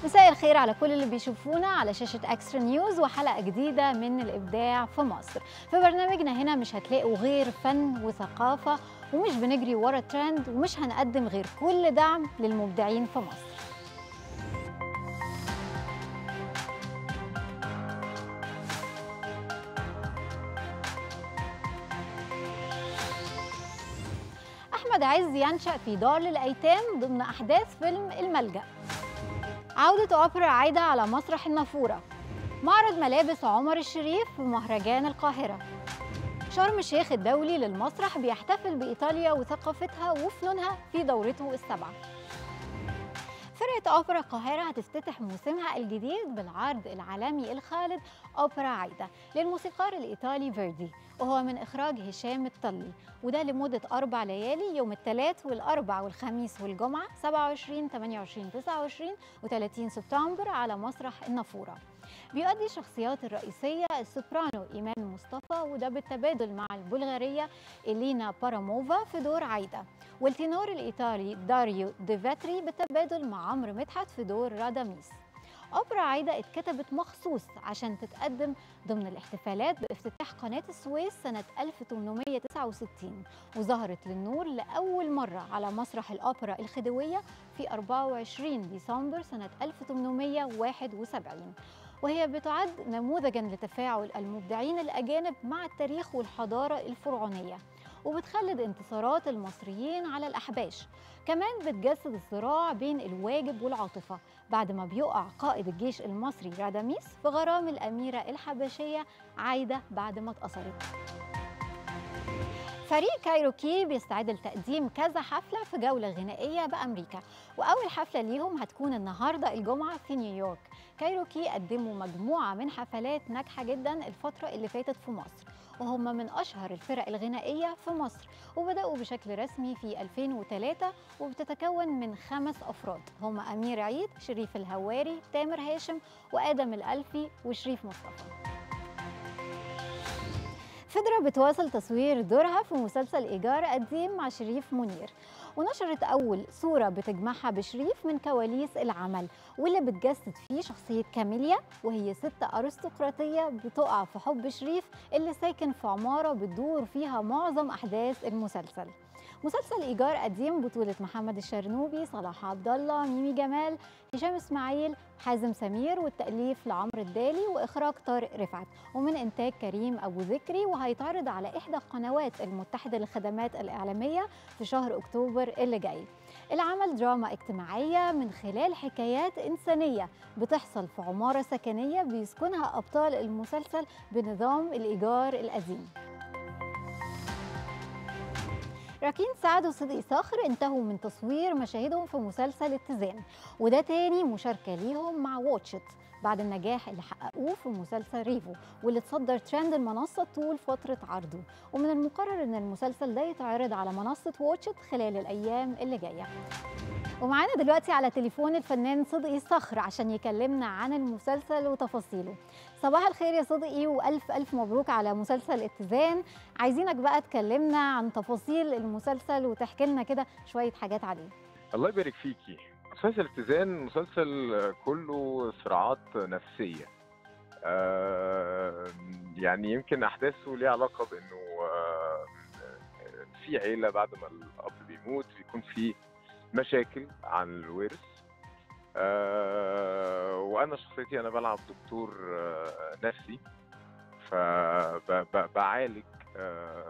مساء الخير على كل اللي بيشوفونا على شاشة اكسترا نيوز وحلقة جديدة من الإبداع في مصر في برنامجنا هنا مش هتلاقوا غير فن وثقافة ومش بنجري ورا ترند ومش هنقدم غير كل دعم للمبدعين في مصر أحمد عز ينشأ في دار للأيتام ضمن أحداث فيلم الملجأ عودة أوبرا عايدة على مسرح النافورة معرض ملابس عمر الشريف في مهرجان القاهرة شرم الشيخ الدولي للمسرح بيحتفل بإيطاليا وثقافتها وفنونها في دورته السبعة فرقة أوبرا القاهرة هتفتتح موسمها الجديد بالعرض العالمي الخالد أوبرا عايدة للموسيقار الإيطالي فيردي وهو من إخراج هشام الطلي وده لمدة أربع ليالي يوم الثلاث والأربع والخميس والجمعة 27 28 29 و30 سبتمبر على مسرح النافورة بيؤدي الشخصيات الرئيسية السوبرانو إيمان مصطفى وده بالتبادل مع البلغارية إلينا باراموفا في دور عايدة والتينور الإيطالي داريو ديفاتري بالتبادل مع عمرو مدحت في دور راداميس أوبرا عايدة اتكتبت مخصوص عشان تتقدم ضمن الاحتفالات بافتتاح قناة السويس سنة 1869 وظهرت للنور لأول مرة على مسرح الأوبرا الخديوية في 24 ديسمبر سنة 1871 وهي بتعد نموذجا لتفاعل المبدعين الأجانب مع التاريخ والحضارة الفرعونية وبتخلد انتصارات المصريين على الأحباش كمان بتجسد الصراع بين الواجب والعاطفة بعد ما بيقع قائد الجيش المصري راداميس في غرام الأميرة الحبشية عايدة بعد ما اتأثرت فريق كايروكي بيستعد لتقديم كذا حفلة في جولة غنائية بأمريكا وأول حفلة ليهم هتكون النهاردة الجمعة في نيويورك كايروكي قدموا مجموعة من حفلات ناجحة جدا الفترة اللي فاتت في مصر وهم من أشهر الفرق الغنائية في مصر وبدأوا بشكل رسمي في 2003 وبتتكون من خمس أفراد هم أمير عيد شريف الهواري تامر هاشم وآدم الألفي وشريف مصطفى فدرة بتواصل تصوير دورها في مسلسل إيجار قديم مع شريف منير ونشرت أول صورة بتجمعها بشريف من كواليس العمل واللي بتجسد فيه شخصية كاميليا وهي ست أرستقراطية بتقع في حب شريف اللي ساكن في عمارة بتدور فيها معظم أحداث المسلسل مسلسل ايجار قديم بطوله محمد الشرنوبي صلاح عبد الله ميمي جمال هشام اسماعيل حازم سمير والتاليف لعمرو الدالي واخراج طارق رفعت ومن انتاج كريم ابو ذكري وهيتعرض على احدى القنوات المتحده للخدمات الاعلاميه في شهر اكتوبر اللي جاي العمل دراما اجتماعية من خلال حكايات إنسانية بتحصل في عمارة سكنية بيسكنها أبطال المسلسل بنظام الإيجار القديم راكين سعد وصدقي صخر انتهوا من تصوير مشاهدهم في مسلسل اتزان وده تاني مشاركة ليهم مع واتشت بعد النجاح اللي حققوه في مسلسل ريفو واللي تصدر ترند المنصة طول فترة عرضه ومن المقرر ان المسلسل ده يتعرض على منصة واتشت خلال الأيام اللي جاية ومعانا دلوقتي على تليفون الفنان صدقي صخر عشان يكلمنا عن المسلسل وتفاصيله صباح الخير يا صدقي والف الف مبروك على مسلسل اتزان عايزينك بقى تكلمنا عن تفاصيل المسلسل وتحكي لنا كده شويه حاجات عليه الله يبارك فيكي مسلسل اتزان مسلسل كله صراعات نفسيه آه يعني يمكن احداثه ليها علاقه بانه آه في عيله بعد ما الاب بيموت بيكون في مشاكل عن الورث آه وانا شخصيتي انا بلعب دكتور آه نفسي فبعالج آه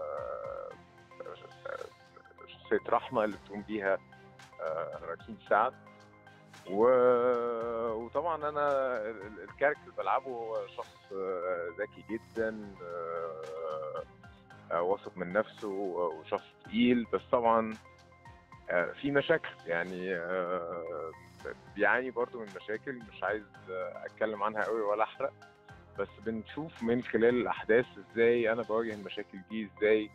شخصيه رحمه اللي بتقوم بيها آه راكين سعد و... وطبعا انا الكاركتر اللي بلعبه هو شخص ذكي جدا آه واثق من نفسه وشخص تقيل بس طبعا في مشاكل يعني بيعاني برضو من مشاكل مش عايز اتكلم عنها قوي ولا احرق بس بنشوف من خلال الاحداث ازاي انا بواجه المشاكل دي ازاي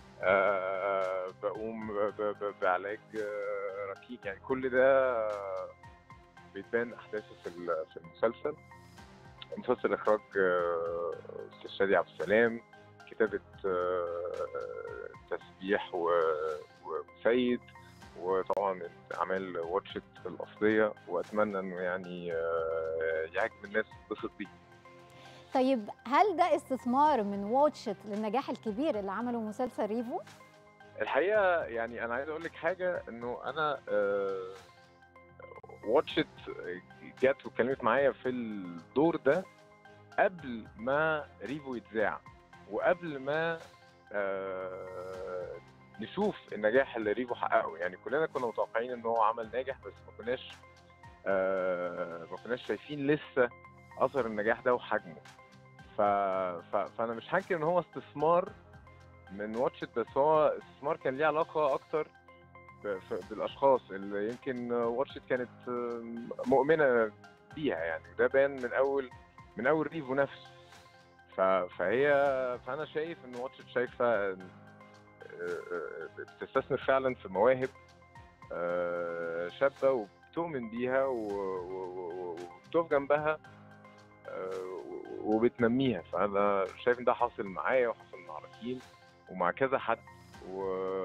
بقوم بعلاج ركيك يعني كل ده بيتبان احداثه في في المسلسل مسلسل اخراج استاذ شادي عبد السلام كتابه تسبيح وسيد وطبعا من اعمال واتشت الاصليه واتمنى انه يعني آه، يعجب الناس تتبسط بيه طيب هل ده استثمار من واتشت للنجاح الكبير اللي عمله مسلسل ريفو؟ الحقيقه يعني انا عايز اقول لك حاجه انه انا آه، واتشت جت واتكلمت معايا في الدور ده قبل ما ريفو يتذاع وقبل ما آه، نشوف النجاح اللي ريفو حققه يعني كلنا كنا متوقعين ان هو عمل ناجح بس ما كناش آه، ما كناش شايفين لسه اثر النجاح ده وحجمه ف... ف... فانا مش هنكر ان هو استثمار من واتشت بس هو استثمار كان ليه علاقه اكتر ب... ف- بالاشخاص اللي يمكن واتشت كانت آم، مؤمنه بيها يعني وده بان من اول من اول ريفو نفسه ف... فهي فانا شايف ان واتشت شايفه إن- آه، آه، بتستثمر فعلا في مواهب آه، شابه وبتؤمن بيها و- و- و- وبتقف جنبها آه، وبتنميها فانا شايف ان ده حاصل معايا وحاصل مع ركين ومع كذا حد و...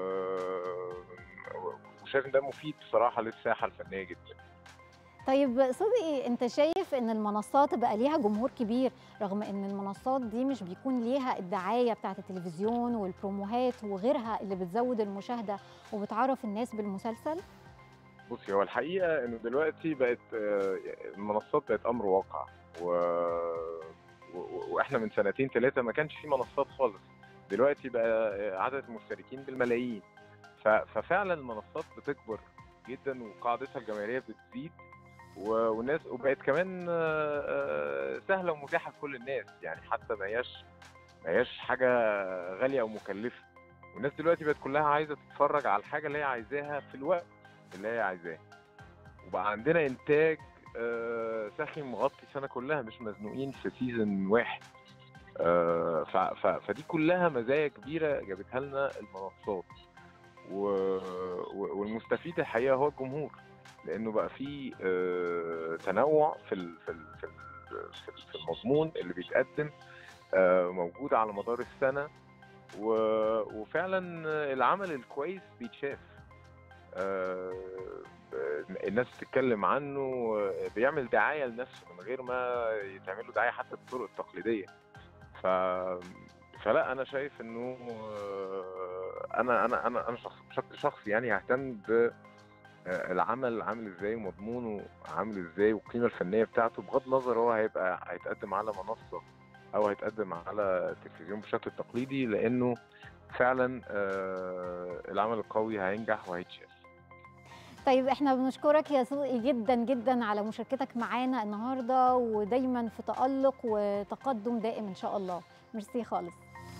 وشايف ان ده مفيد بصراحه للساحه الفنيه جدا طيب صدقي انت شايف ان المنصات بقى ليها جمهور كبير رغم ان المنصات دي مش بيكون ليها الدعايه بتاعت التلفزيون والبروموهات وغيرها اللي بتزود المشاهده وبتعرف الناس بالمسلسل بصي هو الحقيقه انه دلوقتي بقت آه، المنصات بقت امر واقع و... و... واحنا من سنتين ثلاثه ما كانش في منصات خالص دلوقتي بقى عدد المشتركين بالملايين ف... ففعلا المنصات بتكبر جدا وقاعدتها الجماهيريه بتزيد و... والناس وبقت كمان آه، آه، سهله ومتاحه لكل الناس يعني حتى ما هياش ما هياش حاجه غاليه او مكلفه والناس دلوقتي بقت كلها عايزه تتفرج على الحاجه اللي هي عايزاها في الوقت اللي هي عايزاه وبقى عندنا انتاج آه، ساخن مغطي السنه كلها مش مزنوقين في سيزون واحد آه، ف- ف- فدي كلها مزايا كبيره جابتها لنا المنصات و... و- والمستفيد الحقيقه هو الجمهور لانه بقى في آه، تنوع في ال... في ال... في ال... في ال- في المضمون اللي بيتقدم آه، موجود على مدار السنه و... وفعلا العمل الكويس بيتشاف آه، الناس بتتكلم عنه آه، بيعمل دعايه لنفسه من غير ما يتعمل له دعايه حتى بالطرق التقليديه ف فلا انا شايف انه آه، انا انا انا انا شخص بشكل شخصي يعني ههتم ب آه، العمل عامل ازاي ومضمونه عامل ازاي والقيمه الفنيه بتاعته بغض النظر هو هيبقى هيتقدم على منصه او هيتقدم على التلفزيون بشكل تقليدي لانه فعلا آه، العمل القوي هينجح وهيتشاف طيب احنا بنشكرك يا صدقي جدا جدا على مشاركتك معانا النهارده ودايما في تألق وتقدم دائم ان شاء الله ميرسي خالص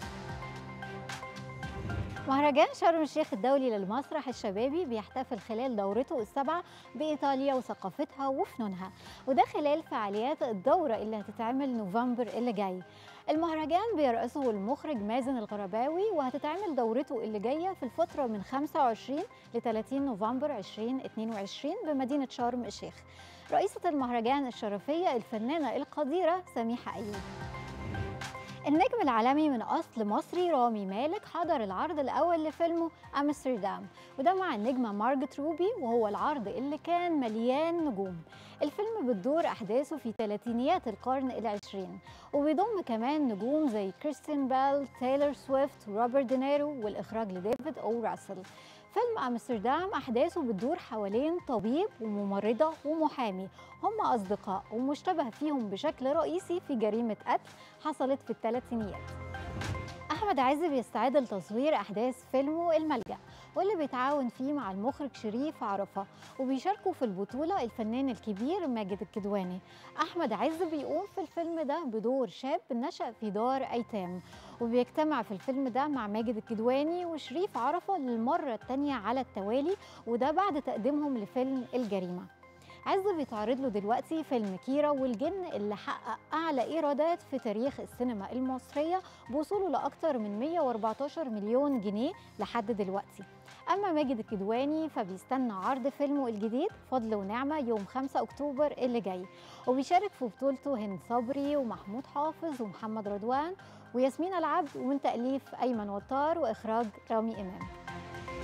مهرجان شرم الشيخ الدولي للمسرح الشبابي بيحتفل خلال دورته السابعة بإيطاليا وثقافتها وفنونها وده خلال فعاليات الدورة اللي هتتعمل نوفمبر اللي جاي المهرجان بيرأسه المخرج مازن الغرباوي وهتتعمل دورته اللي جاية في الفترة من 25 ل 30 نوفمبر 2022 بمدينة شرم الشيخ رئيسة المهرجان الشرفية الفنانة القديرة سميحة أيوب النجم العالمي من أصل مصري رامي مالك حضر العرض الأول لفيلمه أمستردام وده مع النجمة مارجت روبي وهو العرض اللي كان مليان نجوم الفيلم بتدور أحداثه في ثلاثينيات القرن العشرين وبيضم كمان نجوم زي كريستين بيل تايلور سويفت وروبرت دينيرو والإخراج لديفيد أو راسل فيلم أمستردام أحداثه بتدور حوالين طبيب وممرضة ومحامي هم أصدقاء ومشتبه فيهم بشكل رئيسي في جريمة قتل حصلت في الثلاثينيات أحمد عز بيستعد لتصوير أحداث فيلمه الملجأ واللي بيتعاون فيه مع المخرج شريف عرفة وبيشاركوا في البطولة الفنان الكبير ماجد الكدواني أحمد عز بيقوم في الفيلم ده بدور شاب نشأ في دار أيتام وبيجتمع في الفيلم ده مع ماجد الكدواني وشريف عرفة للمرة التانية على التوالي وده بعد تقديمهم لفيلم الجريمة عز بيتعرض له دلوقتي فيلم كيرة والجن اللي حقق أعلى إيرادات في تاريخ السينما المصرية بوصوله لأكثر من 114 مليون جنيه لحد دلوقتي أما ماجد الكدواني فبيستنى عرض فيلمه الجديد فضل ونعمة يوم 5 أكتوبر اللي جاي وبيشارك في بطولته هند صبري ومحمود حافظ ومحمد رضوان وياسمين العبد ومن تأليف أيمن وطار وإخراج رامي إمام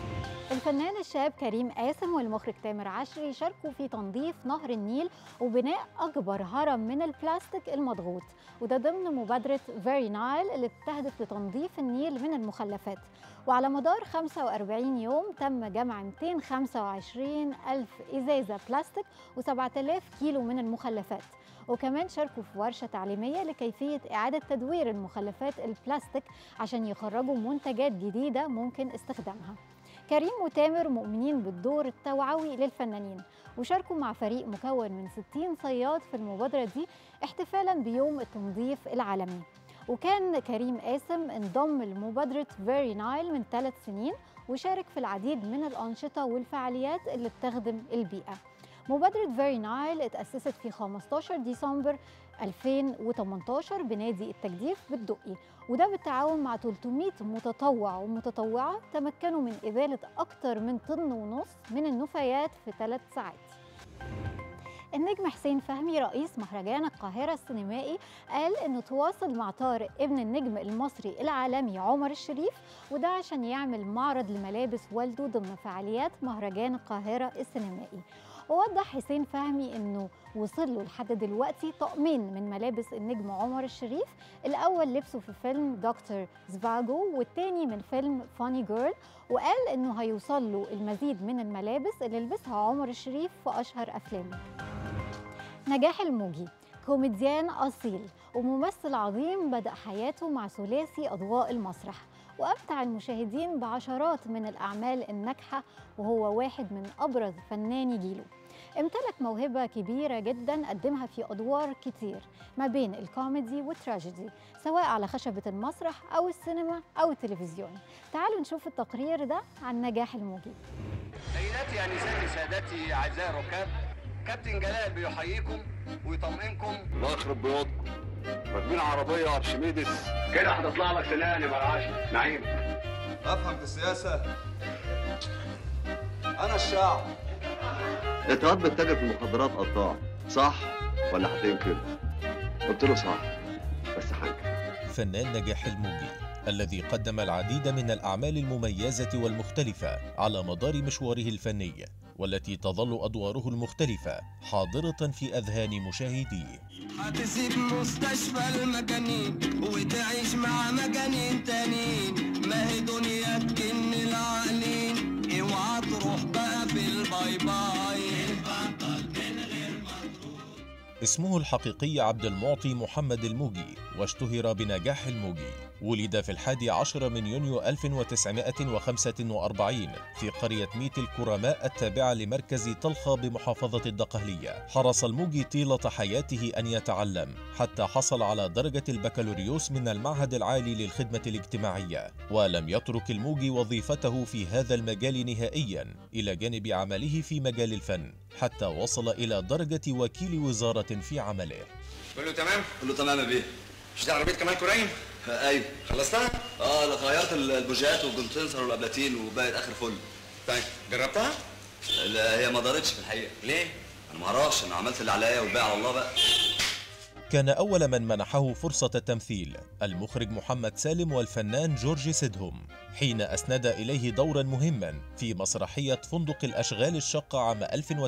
الفنان الشاب كريم قاسم والمخرج تامر عشري شاركوا في تنظيف نهر النيل وبناء أكبر هرم من البلاستيك المضغوط وده ضمن مبادرة فيري نايل اللي بتهدف لتنظيف النيل من المخلفات وعلى مدار 45 يوم تم جمع 225 ألف إزازة بلاستيك و7000 كيلو من المخلفات وكمان شاركوا في ورشة تعليمية لكيفية إعادة تدوير المخلفات البلاستيك عشان يخرجوا منتجات جديدة ممكن استخدامها كريم وتامر مؤمنين بالدور التوعوي للفنانين وشاركوا مع فريق مكون من 60 صياد في المبادرة دي احتفالا بيوم التنظيف العالمي وكان كريم قاسم انضم لمبادرة فيري نايل من ثلاث سنين وشارك في العديد من الأنشطة والفعاليات اللي بتخدم البيئة مبادرة فيري نايل اتأسست في 15 ديسمبر 2018 بنادي التجديف بالدقي وده بالتعاون مع 300 متطوع ومتطوعة تمكنوا من إزالة أكثر من طن ونص من النفايات في ثلاث ساعات النجم حسين فهمي رئيس مهرجان القاهرة السينمائي قال إنه تواصل مع طارق ابن النجم المصري العالمي عمر الشريف وده عشان يعمل معرض لملابس والده ضمن فعاليات مهرجان القاهرة السينمائي ووضح حسين فهمي انه وصل له لحد دلوقتي طقمين من ملابس النجم عمر الشريف الاول لبسه في فيلم دكتور زفاجو والتاني من فيلم فاني جيرل وقال انه هيوصل له المزيد من الملابس اللي لبسها عمر الشريف في اشهر افلامه نجاح الموجي كوميديان أصيل وممثل عظيم بدأ حياته مع ثلاثي أضواء المسرح وأمتع المشاهدين بعشرات من الأعمال الناجحة وهو واحد من أبرز فناني جيله امتلك موهبة كبيرة جدا قدمها في أدوار كتير ما بين الكوميدي والتراجيدي سواء على خشبة المسرح أو السينما أو التلفزيون تعالوا نشوف التقرير ده عن نجاح الموجي سيداتي انساتي سادتي اعزائي الركاب كابتن جلال بيحييكم ويطمئنكم الله يخرب بيوتكم راكبين عربية ارشميدس كده هتطلع لك سنان يا مرعاش نعيم افهم في السياسه انا الشعب انت قاعد بتتاجر في المخدرات قطاع صح ولا هتنكر قلت له صح بس حاجة فنان نجاح الموجي الذي قدم العديد من الأعمال المميزة والمختلفة على مدار مشواره الفني والتي تظل أدواره المختلفة حاضرة في أذهان مشاهديه هتسيب مستشفى المجانين وتعيش مع مجانين تانيين ما هي دنيا تجن العقلين اوعى تروح بقى في الباي باي اسمه الحقيقي عبد المعطي محمد الموجي واشتهر بنجاح الموجي ولد في الحادي عشر من يونيو 1945 في قرية ميت الكرماء التابعة لمركز طلخة بمحافظة الدقهلية حرص الموجي طيلة حياته أن يتعلم حتى حصل على درجة البكالوريوس من المعهد العالي للخدمة الاجتماعية ولم يترك الموجي وظيفته في هذا المجال نهائيا إلى جانب عمله في مجال الفن حتى وصل إلى درجة وكيل وزارة في عمله كله تمام كله تمام يا بيه مش دي عربيه كمان كريم آه، ايوه خلصتها اه أنا غيرت ال- البوجيهات والكونتنسر والابلاتين وبقت اخر فل طيب جربتها لا هي ما دارتش في الحقيقه ليه انا ما اعرفش انا عملت اللي عليا والباقي على الله بقى كان أول من منحه فرصة التمثيل المخرج محمد سالم والفنان جورج سيدهم حين أسند إليه دورا مهما في مسرحية فندق الأشغال الشقة عام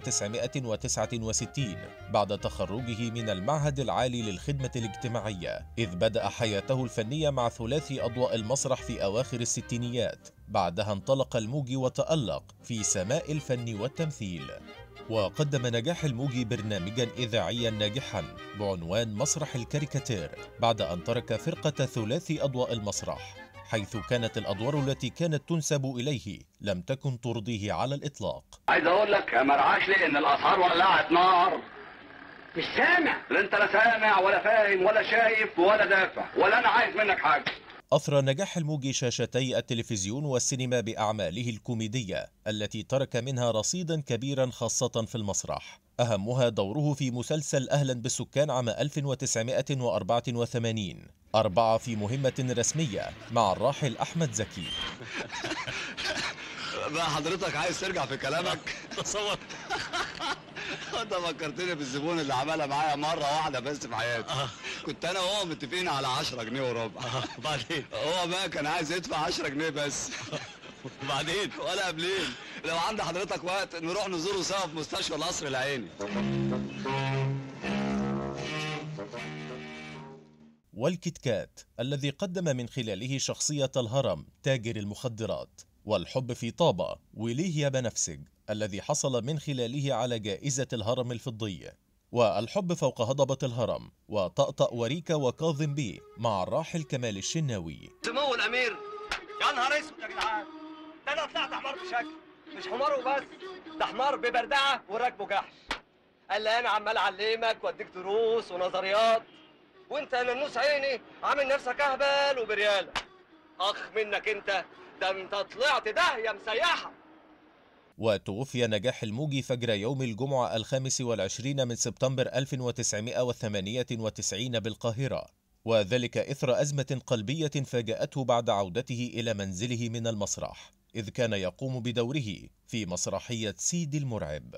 1969 بعد تخرجه من المعهد العالي للخدمة الاجتماعية إذ بدأ حياته الفنية مع ثلاثي أضواء المسرح في أواخر الستينيات بعدها انطلق الموجي وتألق في سماء الفن والتمثيل وقدم نجاح الموجي برنامجا إذاعيا ناجحا بعنوان مسرح الكاريكاتير بعد أن ترك فرقة ثلاثي أضواء المسرح حيث كانت الأدوار التي كانت تنسب إليه لم تكن ترضيه على الإطلاق عايز اقول لك يا مرعاش لي ان الاسعار ولعت نار مش سامع لا انت لا سامع ولا فاهم ولا شايف ولا دافع ولا انا عايز منك حاجه أثرى نجاح الموجي شاشتي التلفزيون والسينما بأعماله الكوميدية التي ترك منها رصيدا كبيرا خاصة في المسرح أهمها دوره في مسلسل أهلا بالسكان عام 1984 أربعة في مهمة رسمية مع الراحل أحمد زكي بقى حضرتك عايز ترجع في كلامك تصور انت فكرتني بالزبون اللي عملها معايا مره واحده بس في حياتي كنت انا وهو متفقين على 10 جنيه وربع بعدين هو بقى كان عايز يدفع 10 جنيه بس وبعدين ولا قبلين لو عند حضرتك وقت نروح نزوره سوا في مستشفى القصر العيني والكيت كات الذي قدم من خلاله شخصية الهرم تاجر المخدرات والحب في طابة وليه بنفسج الذي حصل من خلاله على جائزة الهرم الفضي والحب فوق هضبة الهرم وطأطأ وريكا وكاظم بيه مع الراحل كمال الشناوي سمو الامير يا نهار اسود يا جدعان ده انا طلعت حمار بشكل مش حمار وبس ده حمار ببردعه وراكبه جحش قال لي انا عمال اعلمك واديك دروس ونظريات وانت يا ننوس عيني عامل نفسك اهبل وبرياله اخ منك انت ده انت طلعت داهيه مسيحه وتوفي نجاح الموجي فجر يوم الجمعة الخامس والعشرين من سبتمبر 1998 بالقاهرة وذلك إثر أزمة قلبية فاجأته بعد عودته إلى منزله من المسرح إذ كان يقوم بدوره في مسرحية سيدي المرعب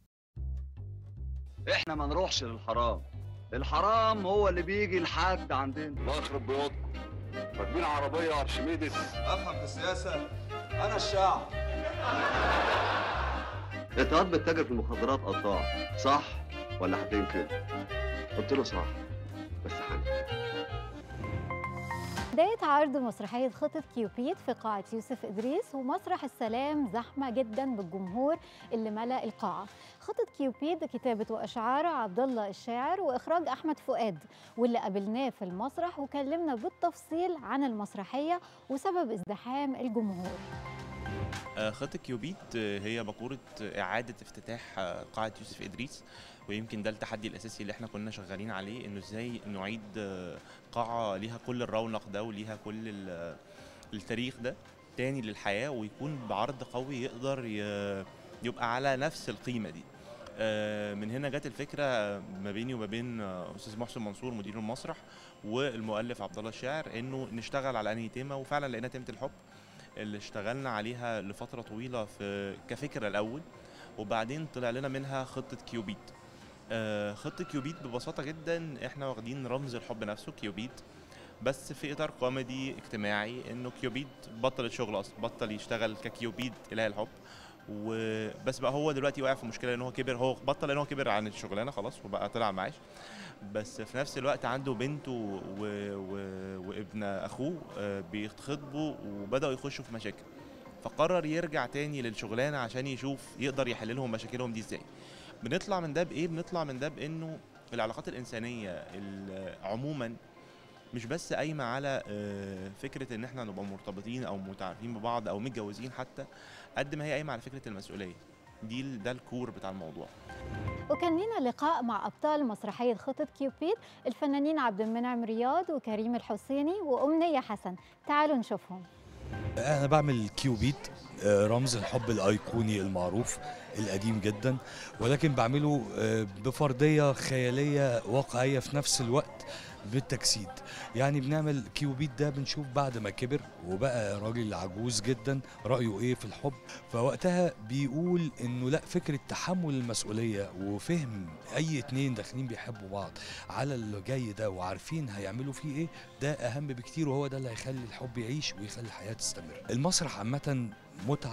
احنا ما نروحش للحرام الحرام هو اللي بيجي لحد عندنا الله يخرب بيوتكم راكبين عربيه ارشميدس افهم في السياسه انا الشعب اتهاد بالتاجر في المخدرات قطاع صح ولا هتنكر قلت له صح بس حاجة بداية عرض مسرحية خطة كيوبيد في قاعة يوسف إدريس ومسرح السلام زحمة جدا بالجمهور اللي ملأ القاعة خطة كيوبيد كتابة وإشعار عبد الله الشاعر وإخراج أحمد فؤاد واللي قابلناه في المسرح وكلمنا بالتفصيل عن المسرحية وسبب ازدحام الجمهور آه، خطة كيوبيت آه، هي مقولة آه، إعادة افتتاح آه، قاعة يوسف إدريس ويمكن ده التحدي الأساسي اللي احنا كنا شغالين عليه إنه إزاي نعيد آه، قاعة ليها كل الرونق ده وليها كل ال- التاريخ ده تاني للحياة ويكون بعرض قوي يقدر ي- يبقى على نفس القيمة دي آه، من هنا جت الفكرة ما بيني وما بين آه، أستاذ محسن منصور مدير المسرح والمؤلف عبد الله الشاعر إنه نشتغل على أنهي تيمة وفعلا لقينا تيمة الحب اللي اشتغلنا عليها لفترة طويلة في كفكرة الأول وبعدين طلع لنا منها خطة كيوبيت آه، خطة كيوبيت ببساطة جدا احنا واخدين رمز الحب نفسه كيوبيت بس في اطار كوميدي اجتماعي انه كيوبيد بطل الشغل اصلا بطل يشتغل ككيوبيد اله الحب وبس بقى هو دلوقتي واقع في مشكله ان هو كبر هو بطل ان هو كبر عن الشغلانه خلاص وبقى طلع معاش بس في نفس الوقت عنده بنته و... و... وابن اخوه آه، بيتخطبوا وبداوا يخشوا في مشاكل فقرر يرجع تاني للشغلانه عشان يشوف يقدر يحل لهم مشاكلهم دي ازاي بنطلع من ده بايه بنطلع من ده بانه العلاقات الانسانيه ال- عموما مش بس قايمه على آه، فكره ان احنا نبقى مرتبطين او متعارفين ببعض او متجوزين حتى قد ما هي قايمه على فكره المسؤوليه دي ال- ده الكور بتاع الموضوع وكان لنا لقاء مع أبطال مسرحية خطة كيوبيد الفنانين عبد المنعم رياض وكريم الحسيني وأمنية حسن تعالوا نشوفهم انا بعمل كيوبيت آه، رمز الحب الايقوني المعروف القديم جدا ولكن بعمله آه، بفرديه خياليه واقعيه في نفس الوقت بالتجسيد يعني بنعمل كيوبيت ده بنشوف بعد ما كبر وبقى راجل عجوز جدا رايه ايه في الحب فوقتها بيقول انه لا فكره تحمل المسؤوليه وفهم اي اتنين داخلين بيحبوا بعض على اللي جاي ده وعارفين هيعملوا فيه ايه ده اهم بكتير وهو ده اللي هيخلي الحب يعيش ويخلي الحياه تستمر المسرح عامه متعه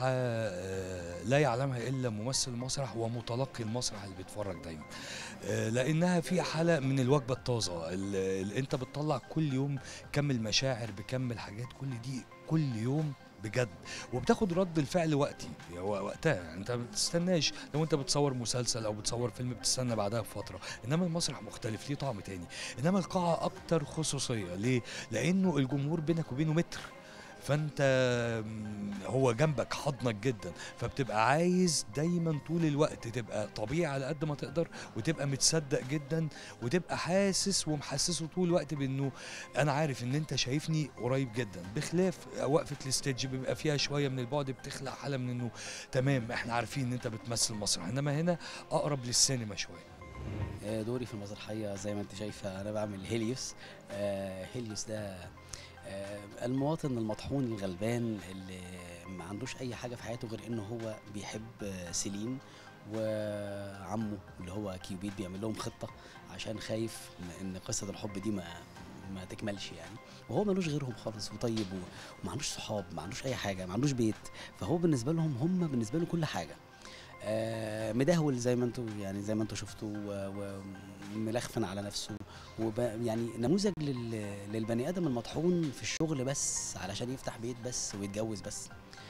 آه، لا يعلمها الا ممثل المسرح ومتلقي المسرح اللي بيتفرج دايما آه، لانها فيها حاله من الوجبه الطازه اللي انت بتطلع كل يوم كم المشاعر بكم الحاجات كل دي كل يوم بجد وبتاخد رد الفعل وقتي هو وقتها يعني انت ما بتستناش لو انت بتصور مسلسل او بتصور فيلم بتستنى بعدها بفتره انما المسرح مختلف ليه طعم تاني انما القاعه اكتر خصوصيه ليه لانه الجمهور بينك وبينه متر فانت م، هو جنبك حضنك جدا فبتبقى عايز دايما طول الوقت تبقى طبيعي على قد ما تقدر وتبقى متصدق جدا وتبقى حاسس ومحسسه طول الوقت بانه انا عارف ان انت شايفني قريب جدا بخلاف وقفه الستيج بيبقى فيها شويه من البعد بتخلق حاله من انه تمام احنا عارفين ان انت بتمثل مسرح انما هنا اقرب للسينما شويه آه، دوري في المسرحية زي ما انت شايفة أنا بعمل هيليوس آه، هيليوس ده آه، المواطن المطحون الغلبان اللي ما عندوش أي حاجة في حياته غير إنه هو بيحب آه، سيلين وعمه اللي هو كيوبيد بيعمل لهم خطة عشان خايف إن قصة الحب دي ما ما تكملش يعني وهو ملوش غيرهم خالص وطيب و- وما عندوش صحاب ما عندوش اي حاجه ما عندوش بيت فهو بالنسبه لهم هم بالنسبه له كل حاجه آه، مدهول زي ما انتوا يعني زي ما انتوا شفتوا و- وملخفن على نفسه وب يعني نموذج لل للبني ادم المطحون في الشغل بس علشان يفتح بيت بس ويتجوز بس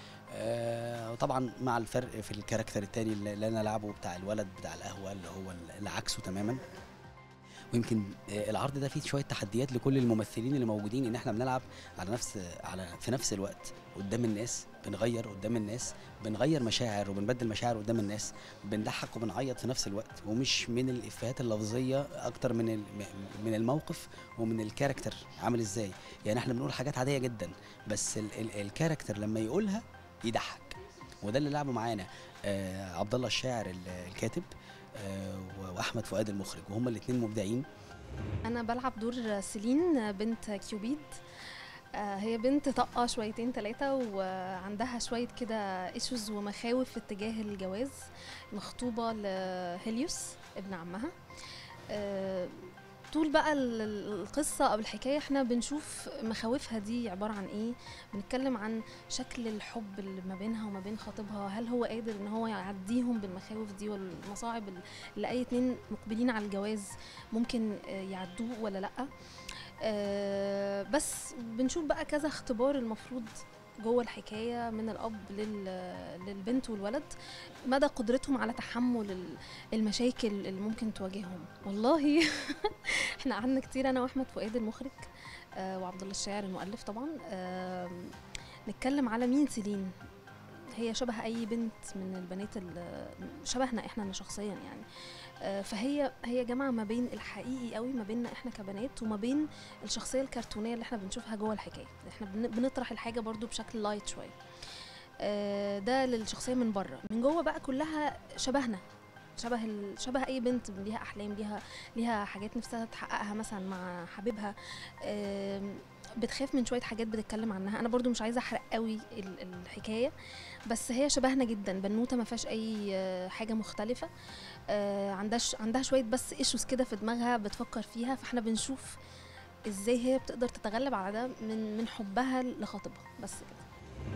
آه، طبعا مع الفرق في الكاركتر التاني اللي اللي انا لعبه بتاع الولد بتاع القهوه اللي هو اللي عكسه تماما ويمكن آه، العرض ده فيه شويه تحديات لكل الممثلين اللي موجودين ان احنا بنلعب على نفس على في نفس الوقت قدام الناس بنغير قدام الناس بنغير مشاعر وبنبدل مشاعر قدام الناس بنضحك وبنعيط في نفس الوقت ومش من الافيهات اللفظيه اكتر من ال- من الموقف ومن الكاركتر عامل ازاي يعني احنا بنقول حاجات عاديه جدا بس ال ال الكاركتر لما يقولها يضحك وده اللي لعبه معانا آه عبد الله الشاعر ال- الكاتب آه و- واحمد فؤاد المخرج وهما الاثنين مبدعين انا بلعب دور سيلين بنت كيوبيد آه، هي بنت طاقة شويتين ثلاثة وعندها شوية كده ايشوز ومخاوف في اتجاه الجواز مخطوبة لهيليوس ابن عمها آه، طول بقى ال- ال- القصة أو الحكاية احنا بنشوف مخاوفها دي عبارة عن ايه بنتكلم عن شكل الحب اللي ما بينها وما بين خطيبها هل هو قادر ان هو يعديهم بالمخاوف دي والمصاعب اللي اي اتنين مقبلين على الجواز ممكن آه، يعدوه ولا لأ آه، بس بنشوف بقى كذا اختبار المفروض جوه الحكايه من الاب لل- للبنت والولد مدى قدرتهم على تحمل ال- المشاكل اللي ممكن تواجههم والله احنا قعدنا كتير انا واحمد فؤاد المخرج آه، وعبد الله الشاعر المؤلف طبعا آم، نتكلم على مين سيلين هي شبه اي بنت من البنات ال- شبهنا احنا شخصيا يعني آه، فهي هي جامعه ما بين الحقيقي قوي ما بيننا احنا كبنات وما بين الشخصيه الكرتونيه اللي احنا بنشوفها جوه الحكايه احنا بن- بنطرح الحاجه برضو بشكل لايت شويه آه، ده للشخصيه من بره من جوه بقى كلها شبهنا شبه ال... شبه اي بنت ليها احلام ليها ليها حاجات نفسها تحققها مثلا مع حبيبها آم، بتخاف من شويه حاجات بتتكلم عنها انا برضو مش عايزه احرق قوي ال- الحكايه بس هي شبهنا جدا بنوته ما فيهاش اي آه، حاجه مختلفه آه، عندهاش عندها شويه بس ايشوز كده في دماغها بتفكر فيها فاحنا بنشوف ازاي هي بتقدر تتغلب على ده من من حبها لخطيبها بس كده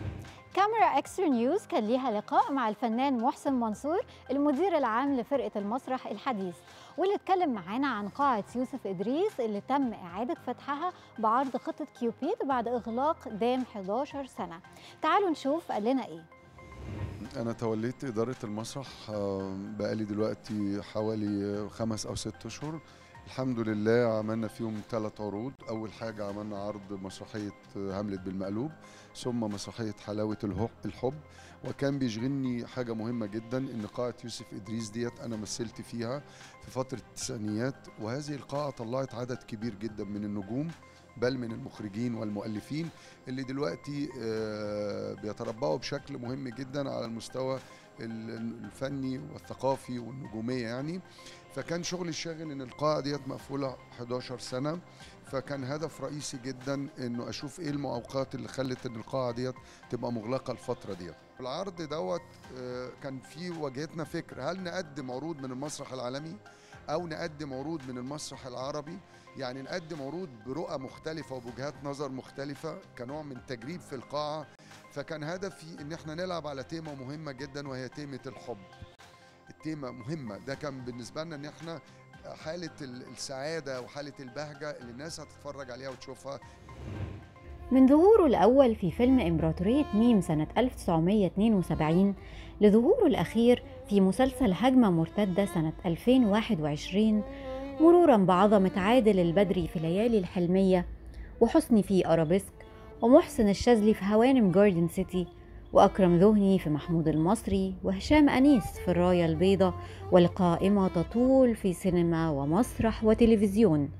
كاميرا اكسترا نيوز كان ليها لقاء مع الفنان محسن منصور المدير العام لفرقة المسرح الحديث واللي اتكلم معانا عن قاعة يوسف إدريس اللي تم إعادة فتحها بعرض خطة كيوبيد بعد إغلاق دام 11 سنة تعالوا نشوف قال لنا إيه أنا توليت إدارة المسرح آه، بقالي دلوقتي حوالي خمس أو ست أشهر الحمد لله عملنا فيهم ثلاث عروض أول حاجة عملنا عرض مسرحية هاملت بالمقلوب ثم مسرحية حلاوة الهو- الحب وكان بيشغلني حاجة مهمة جدا إن قاعة يوسف إدريس ديت أنا مثلت فيها في فترة التسعينيات وهذه القاعة طلعت عدد كبير جدا من النجوم بل من المخرجين والمؤلفين اللي دلوقتي آه، بيتربعوا بشكل مهم جدا على المستوى ال- الفني والثقافي والنجومية يعني فكان شغل الشاغل ان القاعة ديت مقفولة 11 سنة فكان هدف رئيسي جدا انه اشوف ايه المعوقات اللي خلت ان القاعة ديت تبقى مغلقة الفترة ديت العرض دوت آه، كان في واجهتنا فكر هل نقدم عروض من المسرح العالمي او نقدم عروض من المسرح العربي يعني نقدم عروض برؤى مختلفة وبوجهات نظر مختلفة كنوع من تجريب في القاعة فكان هدفي ان احنا نلعب على تيمة مهمة جدا وهي تيمة الحب التيمة مهمة ده كان بالنسبة لنا ان احنا حالة ال- السعادة وحالة البهجة اللي الناس هتتفرج عليها وتشوفها من ظهوره الأول في فيلم إمبراطورية ميم سنة 1972 لظهوره الأخير في مسلسل هجمة مرتدة سنة 2021 مرورا بعظمة عادل البدري في ليالي الحلمية وحسني في أرابيسك ومحسن الشاذلي في هوانم جاردن سيتي وأكرم ذهني في محمود المصري وهشام أنيس في الراية البيضاء والقائمة تطول في سينما ومسرح وتلفزيون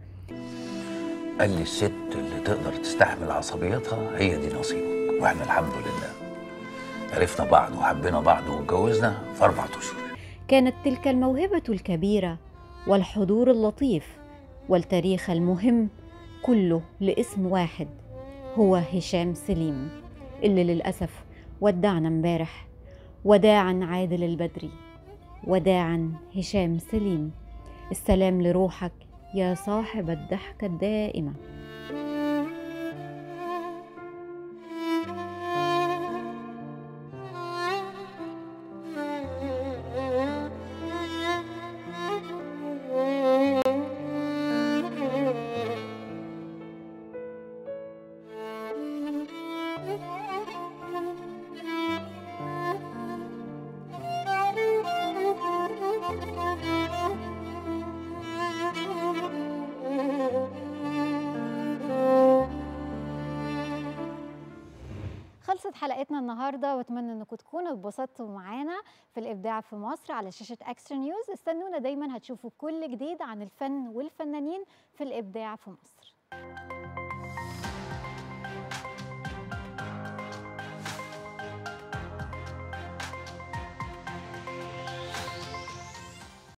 قال لي الست اللي تقدر تستحمل عصبيتها هي دي نصيبك واحنا الحمد لله عرفنا بعض وحبينا بعض واتجوزنا في اربع اشهر كانت تلك الموهبة الكبيرة والحضور اللطيف والتاريخ المهم كله لاسم واحد هو هشام سليم اللي للأسف ودعنا امبارح وداعا عادل البدري وداعا هشام سليم السلام لروحك يا صاحب الضحكة الدائمة خلصت حلقتنا النهارده واتمنى انكم تكونوا اتبسطتوا معانا في الابداع في مصر على شاشه اكسترا نيوز استنونا دايما هتشوفوا كل جديد عن الفن والفنانين في الابداع في مصر